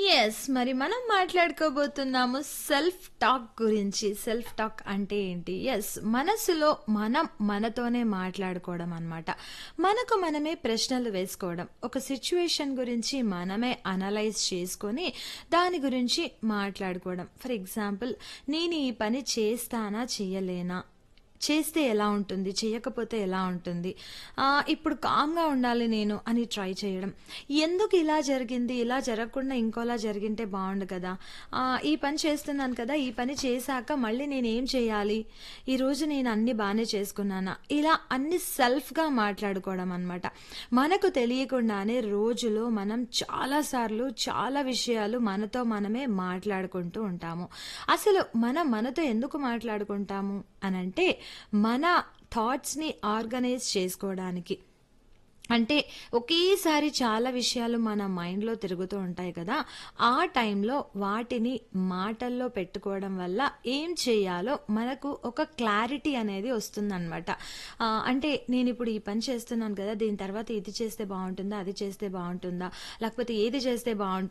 Yes. మరి మనం మాట్లాడుకోబోతున్నాము సెల్ఫ్ టాక్ గురించి. సెల్ఫ్ టాక్ అంటే ఏంటి? యెస్. మనసులో మనం మనతోనే మాట్లాడుకోవడం అన్నమాట. మనకు మనమే ప్రశ్నలు వేసుకోవడం. ఒక సిట్యుయేషన్ గురించి మనమే అనలైజ్ చేసుకొని దాని గురించి మాట్లాడుకోవడం. ఫర్ ఎగ్జాంపుల్ నేను ఈ పని చేస్తానా? చెయ్యలేనా? చేస్తే ఎలా ఉంటుంది? చెయ్యకపోతే ఎలా ఉంటుంది? ఆహ్, ఇప్పుడు కామ్‌గా ఉండాలి నేను అని ట్రై చేయడం. ఎందుకు ఇలా జరిగింది? ఇలా జరగకుండా ఇంకోలా జరిగింటే బావుండు కదా! ఆహ్, ఈ పని చేస్తున్నాను కదా! ఈ పని చేశాక మళ్ళీ నేనేం చేయాలి? ఈరోజు నేను అన్నీ బానే చేసుకున్నానా? ఇలా అన్ని సెల్ఫ్‌గా మాట్లాడుకోవడం అన్నమాట. మనకు తెలియకుండానే రోజులో మనం చాలా సార్లు చాలా విషయాలు మనతో మనమే మాట్లాడుకుంటూ ఉంటాము. అసలు మనం మనతో ఎందుకు మాట్లాడుకుంటాము అనంటే మన థాట్స్‌ని ఆర్గనైజ్ చేసుకోవడానికి. అంటే ఒకేసారి చాలా విషయాలు మన మైండ్‌లో తిరుగుతూ ఉంటాయి కదా! ఆ టైంలో వాటిని మాటల్లో పెట్టుకోవడం వల్ల ఏం చేయాలో మనకు ఒక క్లారిటీ అనేది వస్తుందన్నమాట. ఆహ్, అంటే నేనిప్పుడు ఈ పని చేస్తున్నాను కదా! దీని తర్వాత ఇది చేస్తే బావుంటుందా? అది చేస్తే బావుంటుందా? లేకపోతే ఏది చేస్తే బావుంటుంది?